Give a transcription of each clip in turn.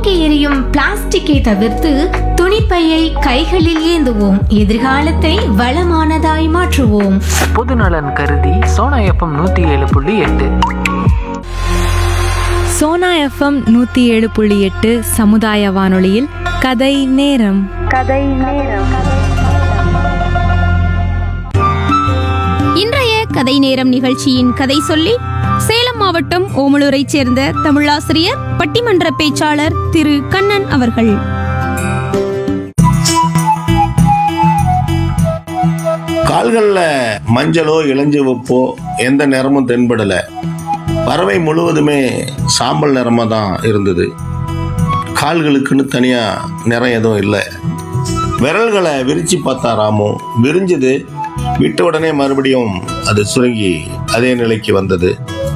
தூக்கி எறியும் பிளாஸ்டிக்கை தவிர்த்து துணிப்பையை கைகளில் ஏந்துவோம் எதிர்காலத்தை வளமானதாய் மாற்றுவோம் பொதுநலன் கருதி சோனா எஃப்எம் நூற்றி ஏழு புள்ளி எட்டு சோனா எஃப்எம் நூற்றி ஏழு புள்ளி எட்டு சமுதாய வானொலியில் கதை நேரம் இன்றைய கதை நேரம் நிகழ்ச்சியின் கதை சொல்லி சேலம் மாவட்டம் ஓமலூரைச் சேர்ந்த தமிழாசிரியர் பட்டிமன்ற பேச்சாளர் திரு கண்ணன் அவர்கள் கால்களில் மஞ்சளோ இளஞ்சிவப்போ எந்த நிறமும் தென்படல பறவை முழுவதுமே சாம்பல் நிறமா தான் இருந்தது கால்களுக்குன்னு தனியா நிறம் எதுவும் இல்லை விரல்களை விரிச்சு பார்த்தா ராமு விரிஞ்சது விட்ட உடனே மறுபடியும் அது சுருங்கி அதே நிலைக்கு வந்தது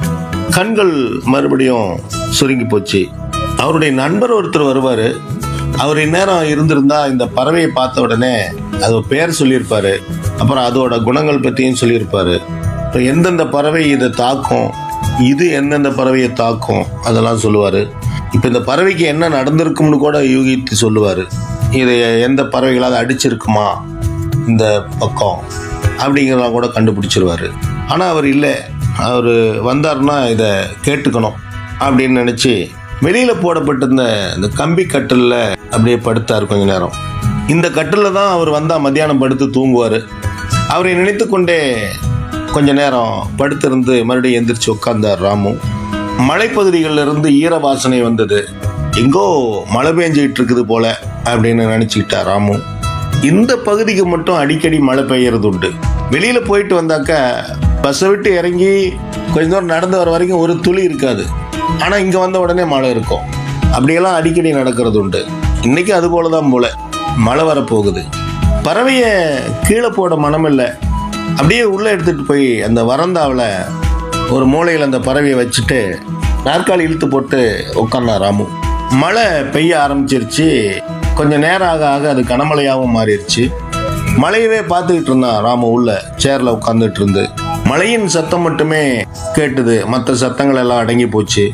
கண்கள் மறுபடியும் சுருங்கி போச்சு அவருடைய நண்பர் ஒருத்தர் வருவார் அவர் இந்நேரம் இருந்திருந்தா இந்த பறவையை பார்த்த உடனே அது ஒரு பேர் சொல்லியிருப்பாரு அப்புறம் அதோட குணங்கள் பற்றியும் சொல்லியிருப்பாரு இப்போ எந்தெந்த பறவை இதை தாக்கும் இது எந்தெந்த பறவையை தாக்கும் அதெல்லாம் சொல்லுவார் இப்போ இந்த பறவைக்கு என்ன நடந்திருக்கும்னு கூட யூகித்து சொல்லுவார் இதை எந்த பறவைகளாவது அடிச்சிருக்குமா இந்த பக்கம் அப்படிங்கிறதெல்லாம் கூட கண்டுபிடிச்சிருவாரு ஆனால் அவர் இல்லை அவர் வந்தாருன்னா இதை கேட்டுக்கணும் அப்படின்னு நினச்சி வெளியில் போடப்பட்டிருந்த இந்த கம்பி கட்டிலில் அப்படியே படுத்தார் கொஞ்ச நேரம் இந்த கட்டிலில் தான் அவர் வந்தால் மத்தியானம் படுத்து தூங்குவார் அவரை நினைத்து கொண்டே கொஞ்ச நேரம் படுத்திருந்து மறுபடியும் எந்திரிச்சு உட்கார்ந்தார் ராமு மலைப்பகுதிகளில் இருந்து ஈர வாசனை வந்தது எங்கோ மழை பெஞ்சிட்டு இருக்குது போல அப்படின்னு நினச்சிக்கிட்டார் ராமு இந்த பகுதிக்கு மட்டும் அடிக்கடி மழை பெய்யறது உண்டு வெளியில போயிட்டு வந்தாக்க பஸ்ஸை விட்டு இறங்கி கொஞ்ச தூரம் நடந்து வர வரைக்கும் ஒரு துளி இருக்காது ஆனா இங்க வந்த உடனே மழை இருக்கும் அப்படியெல்லாம் அடிக்கடி நடக்கிறது உண்டு இன்னைக்கு அது போல தான் போல மழை வரப்போகுது பறவையை கீழே போட மனம் இல்லை அப்படியே உள்ள எடுத்துட்டு போய் அந்த வரந்தாவில் ஒரு மூலையில் அந்த பறவையை வச்சுட்டு நாற்காலி இழுத்து போட்டு உட்கார்ந்தா ராமு மழை பெய்ய ஆரம்பிச்சிருச்சு கொஞ்சம் நேரம் ஆக ஆக அது கனமழையாகவும் மாறிடுச்சு மழையவே பார்த்துக்கிட்டு இருந்தான் ராமு உள்ள சேர்ல உட்காந்துட்டு இருந்து மழையின் சத்தம் மட்டுமே கேட்டுது மற்ற சத்தங்கள் எல்லாம் அடங்கி போச்சு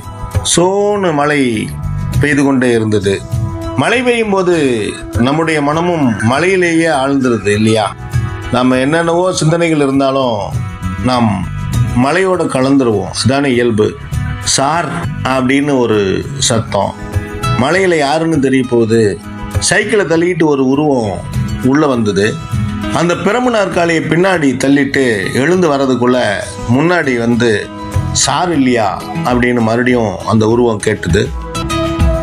சோனு மழை பெய்து கொண்டே இருந்தது மழை பெய்யும் போது நம்முடைய மனமும் மழையிலேயே ஆழ்ந்துருது இல்லையா நம்ம என்னென்னவோ சிந்தனைகள் இருந்தாலும் நாம் மழையோட கலந்துருவோம் அதான இயல்பு சார் அப்படின்னு ஒரு சத்தம் மலையில யாருன்னு தெரிய போகுது சைக்கிளை தள்ளிட்டு ஒரு உருவம் உள்ள வந்தது அந்த பிரம்பு நாற்காலியை பின்னாடி தள்ளிட்டு எழுந்து வர்றதுக்குள்ள முன்னாடி வந்து சார் இல்லையா அப்படின்னு மறுபடியும் அந்த உருவம் கேட்டது